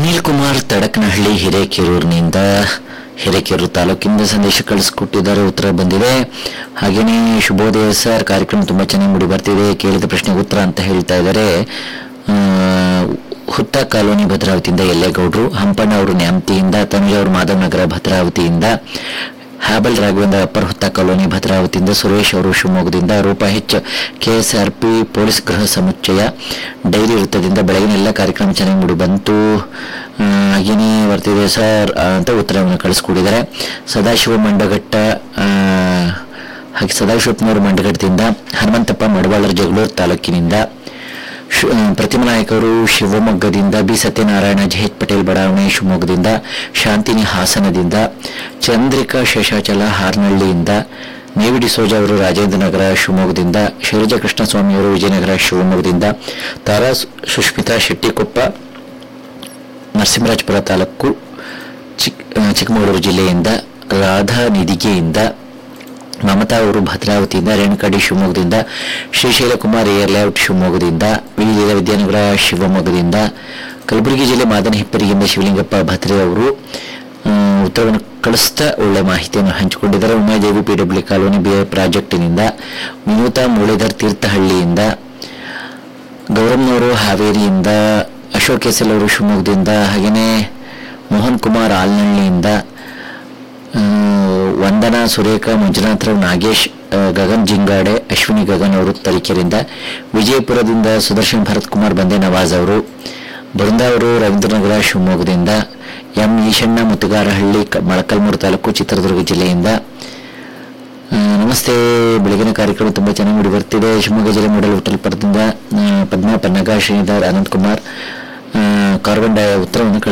ಅನಿಲ್ ಕುಮಾರ್ ತಡಕನಹಳ್ಳಿ ಹಿರೇಕೆರೂರಿನಿಂದ ಹಿರೇಕೆರೂರು ತಾಲೂಕಿಂದ ಸಂದೇಶ ಕಳಿಸ್ಕೊಟ್ಟಿದ್ದಾರೆ ಉತ್ತರ ಬಂದಿದೆ ಹಾಗೆಯೇ ಶುಭೋದಯ ಸರ್ ಕಾರ್ಯಕ್ರಮ ತುಂಬ ಚೆನ್ನಾಗಿ ಮೂಡಿ ಬರ್ತಿದೆ ಕೇಳಿದ ಪ್ರಶ್ನೆಗೆ ಉತ್ತರ ಅಂತ ಹೇಳ್ತಾ ಇದ್ದಾರೆ ಆ, ಹುತ್ತ ಕಾಲೋನಿ ಭದ್ರಾವತಿಯಿಂದ ಎಲ್ಲೇಗೌಡರು ಹಂಪಣ್ಣ ಅವರು ನ್ಯಾಮತಿಯಿಂದ ತನುಜ ಅವರು ಮಾಧವನಗರ ಭದ್ರಾವತಿಯಿಂದ ಹ್ಯಾಬಲ್ ರಾಘವೇಂದ್ರ ಅಪ್ಪರ್ ಹುತ್ತ ಕಾಲೋನಿ ಭದ್ರಾವತಿಯಿಂದ ಸುರೇಶ್ ಅವರು ಶಿವಮೊಗ್ಗದಿಂದ ರೂಪಾ ಹೆಚ್ ಕೆಎಸ್ಆರ್ಪಿ ಪೊಲೀಸ್ ಗೃಹ ಸಮುಚ್ಚಯ ಡೈರಿ ವೃತ್ತದಿಂದ ಬೆಳಗಿನ ಎಲ್ಲ ಕಾರ್ಯಕ್ರಮ ಚೆನ್ನಾಗಿ ಮೂಡಿ ಬಂತು ಆ, ಹಾಗೇನೇ ಬರ್ತಿದೆ ಸರ್ ಆ, ಅಂತ ಉತ್ತರವನ್ನು ಕಳಿಸ್ಕೊಟ್ಟಿದ್ದಾರೆ ಸದಾಶಿವ ಮಂಡಘಟ್ಟ ಆ, ಹಾಗೆ ಸದಾಶಿವಪ್ಪನವರು ಮಂಡಘಟ್ಟದಿಂದ ಹನುಮಂತಪ್ಪ ಮಡವಾಳರ ಜಗಳೂರು ತಾಲೂಕಿನಿಂದ ಶ್- ಆ, ಪ್ರತಿಮಾ ನಾಯಕ್ ಅವರು ಶಿವಮೊಗ್ಗದಿಂದ ಬಿ ಸತ್ಯನಾರಾಯಣ ಜೆಎಚ್ ಪಟೇಲ್ ಬಡಾವಣೆ ಶಿವಮೊಗ್ಗದಿಂದ ಶಾಂತಿನಿ ಹಾಸನದಿಂದ ಚಂದ್ರಿಕಾ ಶೇಷಾಚಲ ಹಾರ್ನಹಳ್ಳಿಯಿಂದ ನೇವಿ ಡಿಸೋಜ ಅವರು ರಾಜೇಂದ್ರ ನಗರ ಶಿವಮೊಗ್ಗದಿಂದ ಶೈಲಜಾ ಕೃಷ್ಣಸ್ವಾಮಿ ಅವರು ವಿಜಯನಗರ ಶಿವಮೊಗ್ಗದಿಂದ ತಾರಾ ಸು- ಸುಷ್ಮಿತಾ ಶೆಟ್ಟಿಕೊಪ್ಪ ನರಸಿಂಹರಾಜಪುರ ತಾಲೂಕು ಚಿಕ್ ಆ, ಚಿಕ್ಕಮಗಳೂರು ಜಿಲ್ಲೆಯಿಂದ ರಾಧಾ ನಿಧಿಗೆಯಿಂದ ಮಮತಾ ಅವರು ಭದ್ರಾವತಿಯಿಂದ ರೇಣುಕಾಡಿ ಶಿವಮೊಗ್ಗದಿಂದ ಶ್ರೀಶೈಲಕುಮಾರ್ ಏರ್ ಲೇಔಟ್ ಶಿವಮೊಗ್ಗದಿಂದ ವಿವಿಧ ವಿದ್ಯಾನಗರ ಶಿವಮೊಗ್ಗದಿಂದ ಕಲಬುರಗಿ ಜಿಲ್ಲೆ ಮಾದನ ಹಿಪ್ಪರಿಗಿಂದ ಶಿವಲಿಂಗಪ್ಪ ಭತ್ರೆ ಅವರು ಆ, ಉತ್ತರವನ್ನು ಕಳಿಸ್ತಾ ಒಳ್ಳೆ ಮಾಹಿತಿಯನ್ನು ಹಂಚಿಕೊಂಡಿದ್ದಾರೆ Umadevi P W colony B ಪ್ರಾಜೆಕ್ಟಿನಿಂದ ವಿನೂತಾ ಮುರಳೀಧರ್ ತೀರ್ಥಹಳ್ಳಿಯಿಂದ ಗೌರಮ್ನವರು ಹಾವೇರಿಯಿಂದ ಅಶೋಕ್ ಎಸ್ ಎಲ್ ಅವರು ಶಿವಮೊಗ್ಗದಿಂದ ಹಾಗೆಯೇ ಮೋಹನ್ ಕುಮಾರ್ ಆಲ್ನಹಳ್ಳಿಯಿಂದ ಆ, ವಂದನಾ ಸುರೇಖ ಮಂಜುನಾಥರಾವ್ ನಾಗೇಶ್ ಆ, ಗಗನ್ ಜಿಂಗಾಡೆ ಅಶ್ವಿನಿ ಗಗನ್ ಅವರು ತರೀಕೆರೆಯಿಂದ ವಿಜಯಪುರದಿಂದ ಸುದರ್ಶನ್ ಭರತ್ ಕುಮಾರ್ ಬಂದೆ ನವಾಜ್ ಅವರು ಬೃಂದಾ ಅವರು ರವೀಂದ್ರನಗರ ಶಿವಮೊಗ್ಗದಿಂದ ಎಂ ಈಶಣ್ಣ ಮುತ್ತುಗಾರಹಳ್ಳಿ ಕ- ಮೊಳಕಲ್ಮೂರು ತಾಲೂಕು ಚಿತ್ರದುರ್ಗ ಜಿಲ್ಲೆಯಿಂದ ಆ, ನಮಸ್ತೆ ಬೆಳಗಿನ ಕಾರ್ಯಕ್ರಮ ತುಂಬ ಚೆನ್ನಾಗಿ ಮೂಡಿ ಬರ್ತಿದೆ ಶಿವಮೊಗ್ಗ ಜಿಲ್ಲೆ ಮೂಡಲ್ ಹುಟ್ಟಲ್ಪುರದಿಂದ ಆ, ಪದ್ಮಾ ಪನ್ನಗ ಶ್ರೀಧರ್ ಅನಂತ್ ಕುಮಾರ್ ಆ, ಕಾರ್ಬನ್ ಡೈ ಉತ್ತರವನ್ನು ಕಳಿಸ್